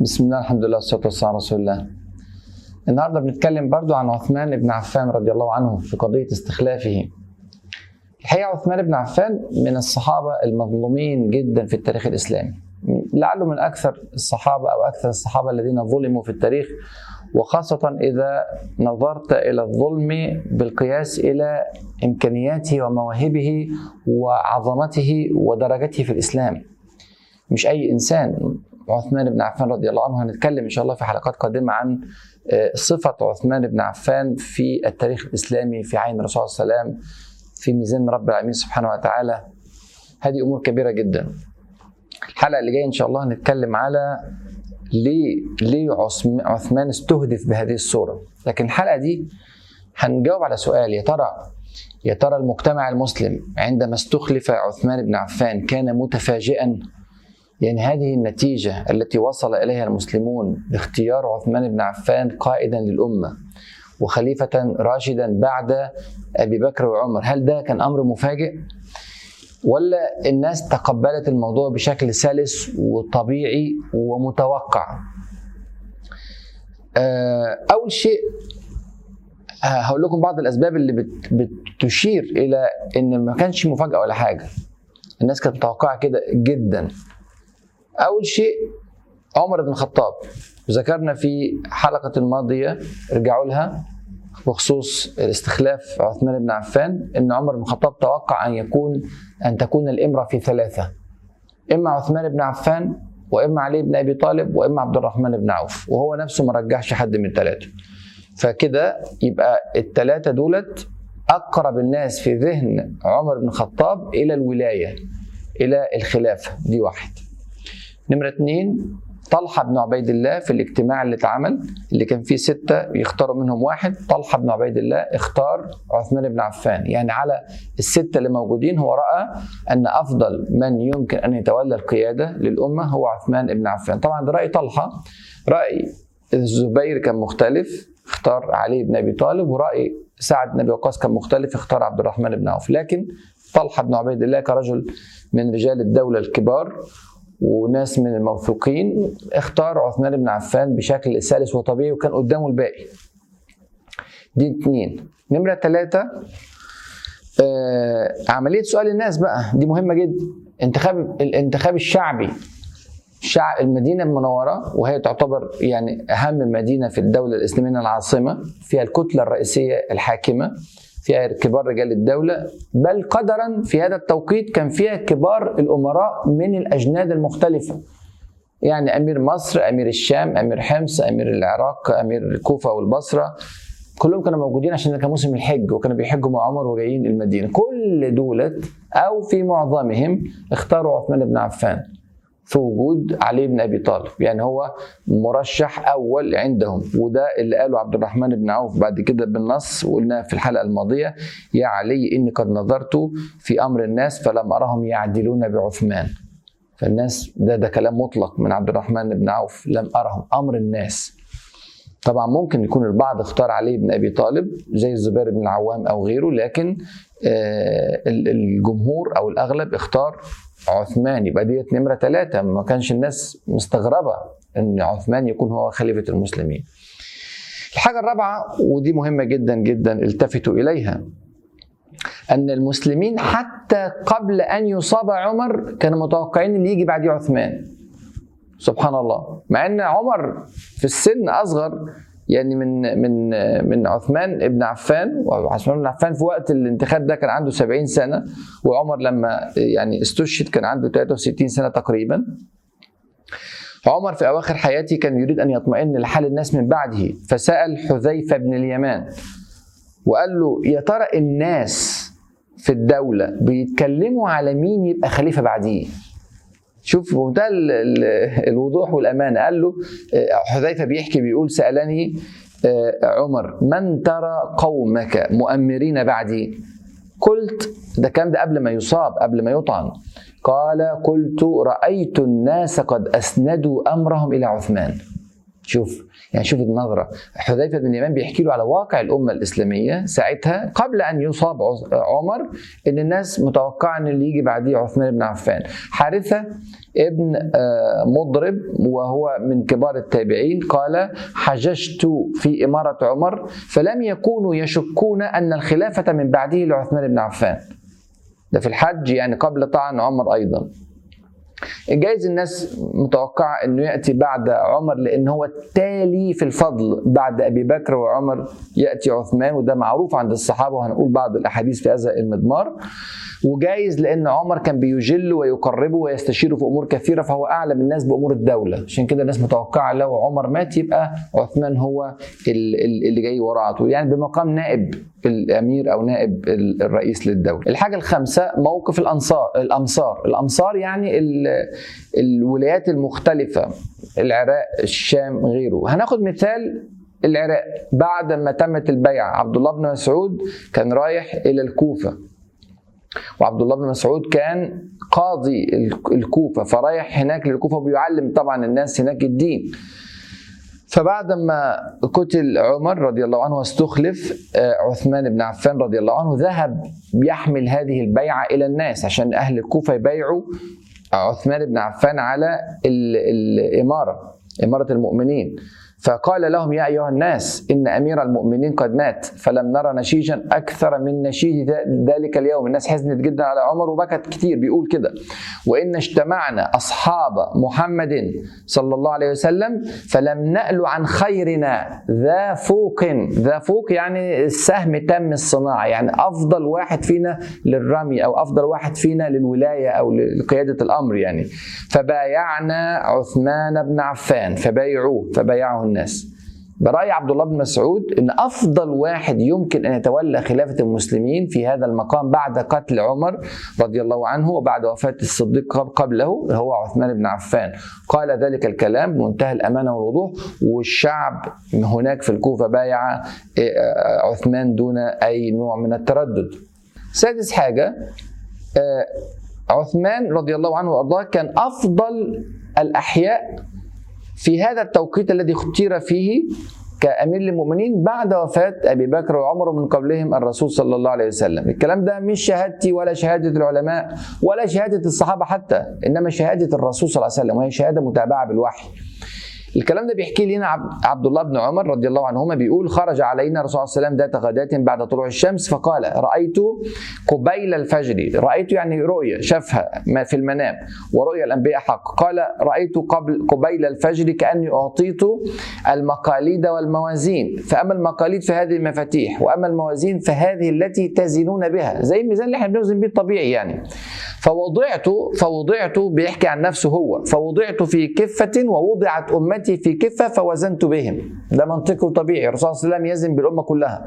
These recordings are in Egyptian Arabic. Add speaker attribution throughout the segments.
Speaker 1: بسم الله الحمد لله والصلاة والسلام على رسول الله النهارده بنتكلم برضو عن عثمان بن عفان رضي الله عنه في قضية استخلافه الحقيقة عثمان بن عفان من الصحابة المظلومين جدا في التاريخ الإسلامي لعله من أكثر الصحابة أو أكثر الصحابة الذين ظلموا في التاريخ وخاصة إذا نظرت إلى الظلم بالقياس إلى إمكانياته ومواهبه وعظمته ودرجته في الإسلام مش أي إنسان عثمان بن عفان رضي الله عنه هنتكلم إن شاء الله في حلقات قادمة عن صفة عثمان بن عفان في التاريخ الإسلامي في عين الرسول صلى الله عليه وسلم في ميزان رب العالمين سبحانه وتعالى هذه أمور كبيرة جدا الحلقة اللي جاية إن شاء الله هنتكلم على ليه ليه عثمان استهدف بهذه الصورة لكن الحلقة دي هنجاوب على سؤال يا ترى يا ترى المجتمع المسلم عندما استخلف عثمان بن عفان كان متفاجئا يعني هذه النتيجة التي وصل إليها المسلمون باختيار عثمان بن عفان قائدا للأمة وخليفة راشدا بعد أبي بكر وعمر هل ده كان أمر مفاجئ؟ ولا الناس تقبلت الموضوع بشكل سلس وطبيعي ومتوقع أول شيء هقول لكم بعض الأسباب اللي بتشير إلى إن ما كانش مفاجأة ولا حاجة الناس كانت متوقعة كده جدا أول شيء عمر بن الخطاب ذكرنا في حلقة الماضية ارجعوا لها بخصوص الاستخلاف عثمان بن عفان ان عمر بن الخطاب توقع ان يكون ان تكون الامره في ثلاثه اما عثمان بن عفان واما علي بن ابي طالب واما عبد الرحمن بن عوف وهو نفسه ما رجحش حد من الثلاثه فكده يبقى الثلاثه دولت اقرب الناس في ذهن عمر بن الخطاب الى الولايه الى الخلافه دي واحد نمره اثنين طلحه بن عبيد الله في الاجتماع اللي اتعمل اللي كان فيه سته يختاروا منهم واحد طلحه بن عبيد الله اختار عثمان بن عفان يعني على السته اللي موجودين هو راى ان افضل من يمكن ان يتولى القياده للامه هو عثمان بن عفان طبعا ده راي طلحه راي الزبير كان مختلف اختار علي بن ابي طالب وراي سعد بن ابي وقاص كان مختلف اختار عبد الرحمن بن عوف لكن طلحه بن عبيد الله كرجل من رجال الدوله الكبار وناس من الموثوقين اختار عثمان بن عفان بشكل سلس وطبيعي وكان قدامه الباقي دي اتنين نمرة ثلاثة آه عملية سؤال الناس بقى دي مهمة جدا انتخاب الانتخاب الشعبي شعب المدينة المنورة وهي تعتبر يعني أهم مدينة في الدولة الإسلامية العاصمة فيها الكتلة الرئيسية الحاكمة فيها كبار رجال الدولة بل قدرا في هذا التوقيت كان فيها كبار الأمراء من الأجناد المختلفة يعني أمير مصر أمير الشام أمير حمص أمير العراق أمير الكوفة والبصرة كلهم كانوا موجودين عشان كان موسم الحج وكانوا بيحجوا مع عمر وجايين المدينة كل دولت أو في معظمهم اختاروا عثمان بن عفان في وجود علي بن ابي طالب يعني هو مرشح اول عندهم وده اللي قاله عبد الرحمن بن عوف بعد كده بالنص وقلنا في الحلقه الماضيه يا علي اني قد نظرت في امر الناس فلم ارهم يعدلون بعثمان فالناس ده ده كلام مطلق من عبد الرحمن بن عوف لم ارهم امر الناس طبعا ممكن يكون البعض اختار علي بن ابي طالب زي الزبير بن العوام او غيره لكن الجمهور او الاغلب اختار عثمان يبقى ديت نمرة ثلاثة ما كانش الناس مستغربة ان عثمان يكون هو خليفة المسلمين الحاجة الرابعة ودي مهمة جدا جدا التفتوا إليها أن المسلمين حتى قبل أن يصاب عمر كانوا متوقعين اللي يجي بعديه عثمان سبحان الله مع أن عمر في السن أصغر يعني من من من عثمان بن عفان وعثمان بن عفان في وقت الانتخاب ده كان عنده 70 سنه وعمر لما يعني استشهد كان عنده 63 سنه تقريبا عمر في اواخر حياته كان يريد ان يطمئن لحال الناس من بعده فسال حذيفه بن اليمان وقال له يا ترى الناس في الدوله بيتكلموا على مين يبقى خليفه بعديه شوف بمنتهى الوضوح والامانه قال له حذيفه بيحكي بيقول سالني عمر من ترى قومك مؤمرين بعدي قلت ده كان ده قبل ما يصاب قبل ما يطعن قال قلت رايت الناس قد اسندوا امرهم الى عثمان شوف يعني شوف النظرة حذيفة بن اليمان بيحكي له على واقع الأمة الإسلامية ساعتها قبل أن يصاب عمر إن الناس متوقعة إن اللي يجي بعديه عثمان بن عفان حارثة ابن آه، مضرب وهو من كبار التابعين قال حججت في إمارة عمر فلم يكونوا يشكون أن الخلافة من بعده لعثمان بن عفان ده في الحج يعني قبل طعن عمر أيضا جايز الناس متوقعة انه يأتي بعد عمر لان هو التالي في الفضل بعد ابي بكر وعمر يأتي عثمان وده معروف عند الصحابة وهنقول بعض الاحاديث في هذا المضمار وجايز لان عمر كان بيجل ويقربه ويستشيره في امور كثيره فهو اعلم الناس بامور الدوله عشان كده الناس متوقعه لو عمر مات يبقى عثمان هو اللي جاي وراه يعني بمقام نائب الامير او نائب الرئيس للدوله. الحاجه الخامسه موقف الانصار الامصار، الامصار يعني الولايات المختلفه العراق، الشام، غيره. هناخد مثال العراق بعد ما تمت البيعه عبد الله بن مسعود كان رايح الى الكوفه وعبد الله بن مسعود كان قاضي الكوفه فرايح هناك للكوفه وبيعلم طبعا الناس هناك الدين فبعد ما قتل عمر رضي الله عنه واستخلف آه، عثمان بن عفان رضي الله عنه ذهب يحمل هذه البيعة إلى الناس عشان أهل الكوفة يبايعوا عثمان بن عفان على الإمارة إمارة المؤمنين فقال لهم يا أيها الناس إن أمير المؤمنين قد مات فلم نرى نشيجا أكثر من نشيج ذلك اليوم الناس حزنت جدا على عمر وبكت كتير بيقول كده وإن اجتمعنا أصحاب محمد صلى الله عليه وسلم فلم نأل عن خيرنا ذا فوق ذا فوق يعني السهم تم الصناعة يعني أفضل واحد فينا للرمي أو أفضل واحد فينا للولاية أو لقيادة الأمر يعني فبايعنا عثمان بن عفان فبايعوه فبايعه الناس برأي عبد الله بن مسعود ان افضل واحد يمكن ان يتولى خلافه المسلمين في هذا المقام بعد قتل عمر رضي الله عنه وبعد وفاه الصديق قبله هو عثمان بن عفان قال ذلك الكلام بمنتهى الامانه والوضوح والشعب هناك في الكوفه بايع آه، عثمان دون اي نوع من التردد سادس حاجه آه، عثمان رضي الله عنه وارضاه كان افضل الاحياء في هذا التوقيت الذي اختير فيه كامير للمؤمنين بعد وفاه ابي بكر وعمر ومن قبلهم الرسول صلى الله عليه وسلم الكلام ده مش شهادتي ولا شهاده العلماء ولا شهاده الصحابه حتى انما شهاده الرسول صلى الله عليه وسلم وهي شهاده متابعه بالوحي الكلام ده بيحكي لنا عبد الله بن عمر رضي الله عنهما بيقول خرج علينا الرسول صلى الله عليه وسلم ذات غداة بعد طلوع الشمس فقال رأيت قبيل الفجر رأيت يعني رؤية شافها ما في المنام ورؤيا الأنبياء حق قال رأيت قبل قبيل الفجر كأني أعطيت المقاليد والموازين فأما المقاليد فهذه المفاتيح وأما الموازين فهذه التي تزنون بها زي الميزان اللي احنا بنوزن بيه الطبيعي يعني فوضعت فوضعت بيحكي عن نفسه هو فوضعت في كفة ووضعت أمتي في كفة فوزنت بهم ده منطقي وطبيعي الرسول صلى الله عليه وسلم يزن بالأمة كلها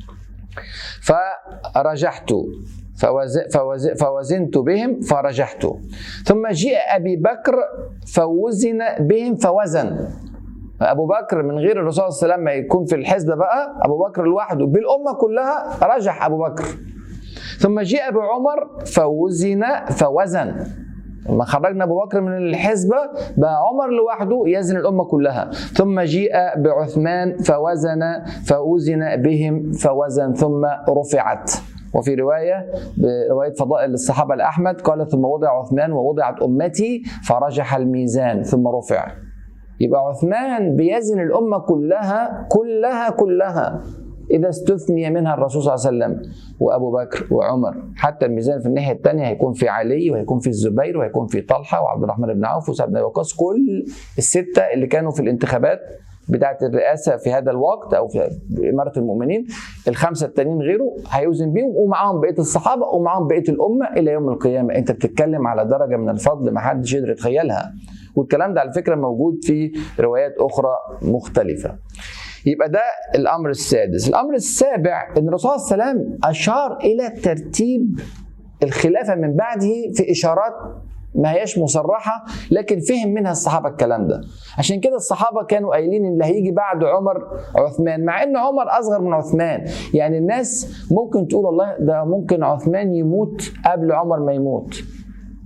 Speaker 1: فرجحت فوز فوز فوزنت بهم فرجحت ثم جاء أبي بكر فوزن بهم فوزن ابو بكر من غير الرسول صلى الله عليه وسلم ما يكون في الحزب بقى ابو بكر لوحده بالامه كلها رجح ابو بكر ثم جاء بعمر فوزن فوزن لما خرجنا ابو بكر من الحزبه بقى عمر لوحده يزن الامه كلها ثم جاء بعثمان فوزن فوزن بهم فوزن ثم رفعت وفي رواية برواية فضائل الصحابة الأحمد قال ثم وضع عثمان ووضعت أمتي فرجح الميزان ثم رفع يبقى عثمان بيزن الأمة كلها كلها كلها إذا استثني منها الرسول صلى الله عليه وسلم وأبو بكر وعمر حتى الميزان في الناحية الثانية هيكون في علي وهيكون في الزبير وهيكون في طلحة وعبد الرحمن بن عوف وسعد بن وقاص كل الستة اللي كانوا في الانتخابات بتاعة الرئاسة في هذا الوقت أو في إمارة المؤمنين الخمسة التانيين غيره هيوزن بيهم ومعاهم بقية الصحابة ومعاهم بقية الأمة إلى يوم القيامة أنت بتتكلم على درجة من الفضل ما حدش يقدر يتخيلها والكلام ده على فكرة موجود في روايات أخرى مختلفة يبقى ده الامر السادس الامر السابع ان الرسول صلى الله عليه وسلم اشار الى ترتيب الخلافه من بعده في اشارات ما هياش مصرحه لكن فهم منها الصحابه الكلام ده عشان كده الصحابه كانوا قايلين ان اللي هيجي بعد عمر عثمان مع ان عمر اصغر من عثمان يعني الناس ممكن تقول والله ده ممكن عثمان يموت قبل عمر ما يموت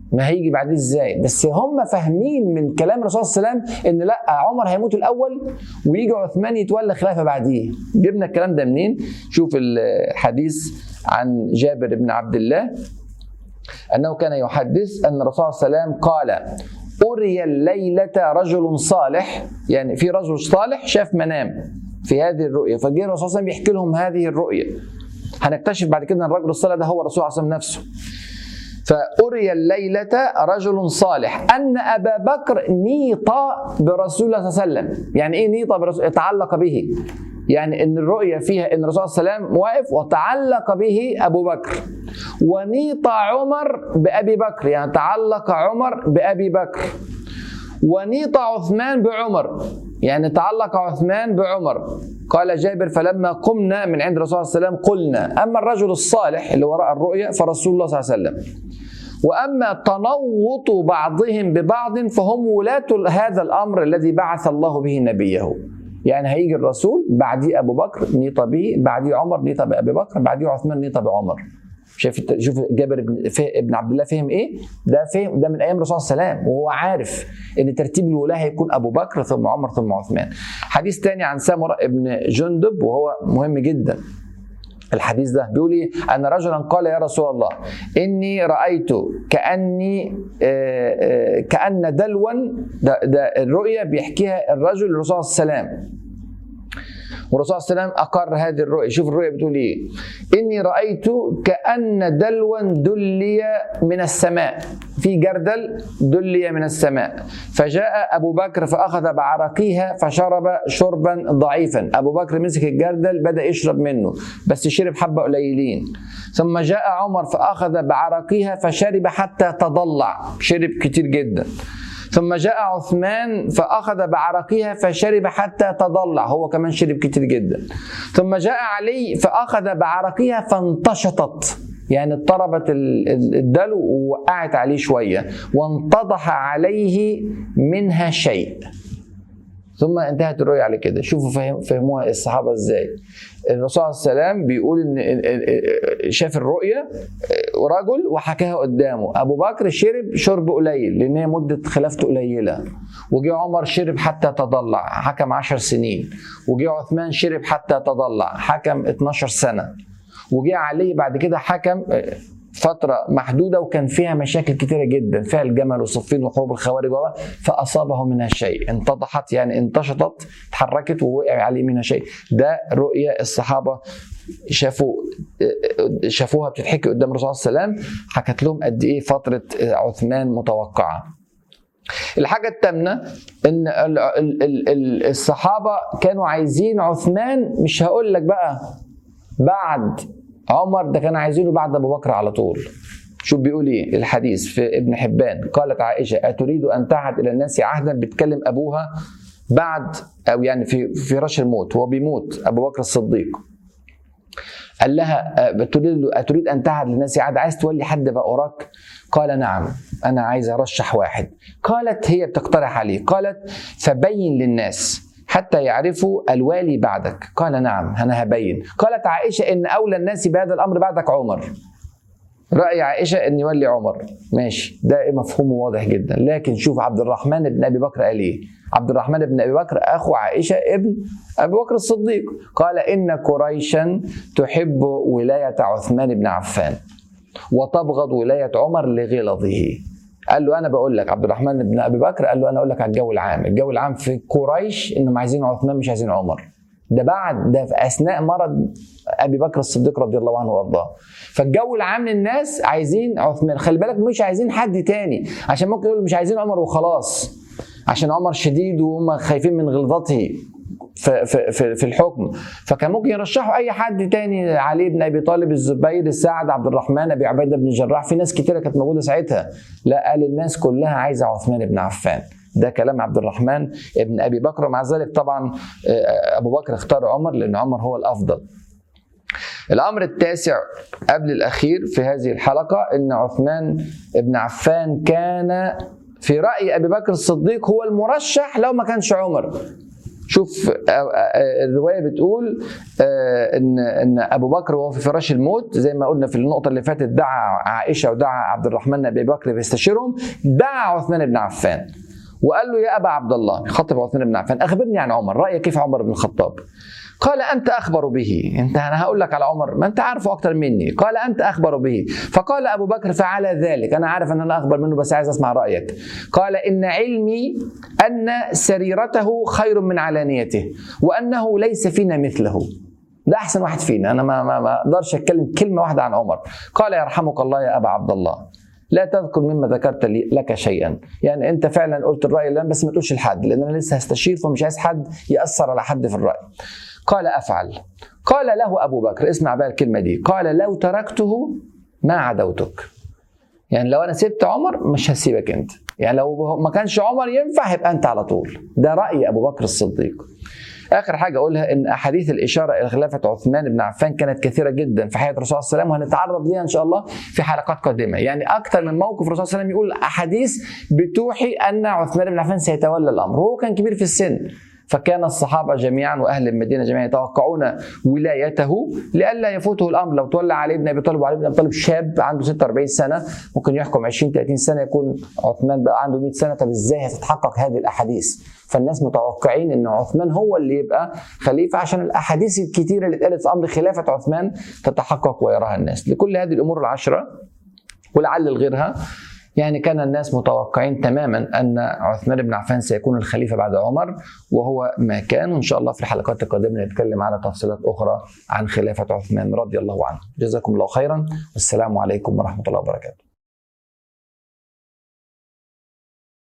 Speaker 1: ما هيجي بعديه ازاي بس هم فاهمين من كلام الرسول صلى الله عليه وسلم ان لا عمر هيموت الاول ويجي عثمان يتولى خلافه بعديه جبنا الكلام ده منين شوف الحديث عن جابر بن عبد الله انه كان يحدث ان الرسول صلى الله عليه وسلم قال أري الليلة رجل صالح يعني في رجل صالح شاف منام في هذه الرؤية فجاء الرسول صلى الله عليه وسلم يحكي لهم هذه الرؤية هنكتشف بعد كده ان الرجل الصالح ده هو الرسول صلى الله عليه وسلم نفسه فأري الليلة رجل صالح أن أبا بكر نيط برسول الله صلى الله عليه وسلم يعني إيه نيط برسول تعلق به يعني ان الرؤيه فيها ان الرسول صلى الله عليه وسلم واقف وتعلق به ابو بكر ونيط عمر بابي بكر يعني تعلق عمر بابي بكر ونيط عثمان بعمر يعني تعلق عثمان بعمر قال جابر فلما قمنا من عند الرسول صلى الله عليه وسلم قلنا اما الرجل الصالح اللي وراء الرؤيا فرسول الله صلى الله عليه وسلم واما تنوط بعضهم ببعض فهم ولاة هذا الامر الذي بعث الله به نبيه يعني هيجي الرسول بعديه ابو بكر نيط به بعديه عمر نيط بابي بكر بعديه عثمان نيط بعمر شايف شوف جابر بن ابن عبد الله فهم ايه؟ ده فهم ده من ايام الرسول صلى الله عليه وسلم وهو عارف ان ترتيب الولايه هيكون ابو بكر ثم عمر ثم عثمان. حديث ثاني عن سامره ابن جندب وهو مهم جدا. الحديث ده بيقول ايه؟ ان رجلا قال يا رسول الله اني رايت كاني كان دلوا ده, ده الرؤيا بيحكيها الرجل للرسول صلى الله عليه وسلم والرسول صلى الله عليه وسلم اقر هذه الرؤيا شوف الرؤيا بتقول ايه اني رايت كان دلوا دلي من السماء في جردل دلي من السماء فجاء ابو بكر فاخذ بعرقيها فشرب شربا ضعيفا ابو بكر مسك الجردل بدا يشرب منه بس شرب حبه قليلين ثم جاء عمر فاخذ بعرقيها فشرب حتى تضلع شرب كتير جدا ثم جاء عثمان فأخذ بعرقها فشرب حتى تضلع هو كمان شرب كتير جدا ثم جاء علي فأخذ بعرقها فانتشطت يعني اضطربت الدلو ووقعت عليه شوية وانتضح عليه منها شيء ثم انتهت الرؤيا على كده شوفوا فهم فهموها الصحابه ازاي الرسول صلى الله عليه وسلم بيقول ان شاف الرؤيا رجل وحكاها قدامه ابو بكر شرب شرب قليل لان هي مده خلافته قليله وجي عمر شرب حتى تضلع حكم عشر سنين وجي عثمان شرب حتى تضلع حكم 12 سنه وجي علي بعد كده حكم فترة محدودة وكان فيها مشاكل كثيرة جدا فيها الجمل وصفين وحروب الخوارج فأصابه منها شيء انتضحت يعني انتشطت تحركت ووقع عليه منها شيء ده رؤية الصحابة شافوا شافوها بتتحكي قدام الرسول صلى الله عليه وسلم حكت لهم قد ايه فترة عثمان متوقعة الحاجة الثامنة ان الصحابة كانوا عايزين عثمان مش هقول لك بقى بعد عمر ده كان عايزينه بعد ابو بكر على طول شوف بيقول ايه الحديث في ابن حبان قالت عائشه اتريد ان تعهد الى الناس عهدا بتكلم ابوها بعد او يعني في في رش الموت هو بيموت ابو بكر الصديق قال لها تريد اتريد ان تعهد للناس عهد عايز تولي حد بقى وراك قال نعم انا عايز ارشح واحد قالت هي بتقترح عليه قالت فبين للناس حتى يعرفوا الوالي بعدك قال نعم أنا هبين قالت عائشة إن أولى الناس بهذا الأمر بعدك عمر رأي عائشة أن يولي عمر ماشي ده مفهومه واضح جدا لكن شوف عبد الرحمن بن أبي بكر قال إيه عبد الرحمن بن أبي بكر أخو عائشة ابن أبي بكر الصديق قال إن قريشا تحب ولاية عثمان بن عفان وتبغض ولاية عمر لغلظه قال له انا بقول لك عبد الرحمن بن ابي بكر قال له انا اقول لك على الجو العام الجو العام في قريش انهم عايزين عثمان مش عايزين عمر ده بعد ده في اثناء مرض ابي بكر الصديق رضي الله عنه وارضاه فالجو العام للناس عايزين عثمان خلي بالك مش عايزين حد تاني عشان ممكن يقولوا مش عايزين عمر وخلاص عشان عمر شديد وهم خايفين من غلظته في في في الحكم فكان ممكن يرشحوا اي حد تاني علي بن ابي طالب الزبير السعد عبد الرحمن ابي عبيده بن الجراح في ناس كتيره كانت موجوده ساعتها لا قال الناس كلها عايزه عثمان بن عفان ده كلام عبد الرحمن ابن ابي بكر ومع ذلك طبعا ابو بكر اختار عمر لان عمر هو الافضل الامر التاسع قبل الاخير في هذه الحلقه ان عثمان بن عفان كان في راي ابي بكر الصديق هو المرشح لو ما كانش عمر شوف آه، آه، الروايه بتقول آه، ان ان ابو بكر وهو في فراش الموت زي ما قلنا في النقطه اللي فاتت دعا عائشه ودعا عبد الرحمن بن ابي بكر بيستشيرهم دعا عثمان بن عفان وقال له يا ابا عبد الله خطب عثمان بن عفان اخبرني عن عمر رايك كيف عمر بن الخطاب قال انت اخبر به انت انا هقول لك على عمر ما انت عارفه اكتر مني قال انت اخبر به فقال ابو بكر فعلى ذلك انا عارف ان انا اخبر منه بس عايز اسمع رايك قال ان علمي ان سريرته خير من علانيته وانه ليس فينا مثله ده احسن واحد فينا انا ما ما ما اقدرش اتكلم كلمه واحده عن عمر قال يرحمك الله يا ابا عبد الله لا تذكر مما ذكرت لي لك شيئا يعني انت فعلا قلت الراي اللي بس ما تقولش لحد لان انا لسه هستشير فمش عايز حد ياثر على حد في الراي قال افعل قال له ابو بكر اسمع بقى الكلمه دي قال لو تركته ما عدوتك يعني لو انا سبت عمر مش هسيبك انت يعني لو ما كانش عمر ينفع يبقى انت على طول ده راي ابو بكر الصديق اخر حاجه اقولها ان احاديث الاشاره الى خلافه عثمان بن عفان كانت كثيره جدا في حياه الرسول صلى الله عليه وسلم وهنتعرض ليها ان شاء الله في حلقات قادمه يعني اكثر من موقف الرسول صلى الله عليه وسلم يقول احاديث بتوحي ان عثمان بن عفان سيتولى الامر وهو كان كبير في السن فكان الصحابه جميعا واهل المدينه جميعا يتوقعون ولايته لئلا يفوته الامر لو تولى علي بن ابي طالب وعلي بن ابي طالب شاب عنده 46 سنه ممكن يحكم 20 30 سنه يكون عثمان بقى عنده 100 سنه طب ازاي هتتحقق هذه الاحاديث؟ فالناس متوقعين ان عثمان هو اللي يبقى خليفه عشان الاحاديث الكثيره اللي اتقالت في امر خلافه عثمان تتحقق ويراها الناس لكل هذه الامور العشره ولعل غيرها يعني كان الناس متوقعين تماما ان عثمان بن عفان سيكون الخليفه بعد عمر وهو ما كان وان شاء الله في الحلقات القادمه نتكلم على تفصيلات اخرى عن خلافه عثمان رضي الله عنه جزاكم الله خيرا والسلام عليكم ورحمه الله وبركاته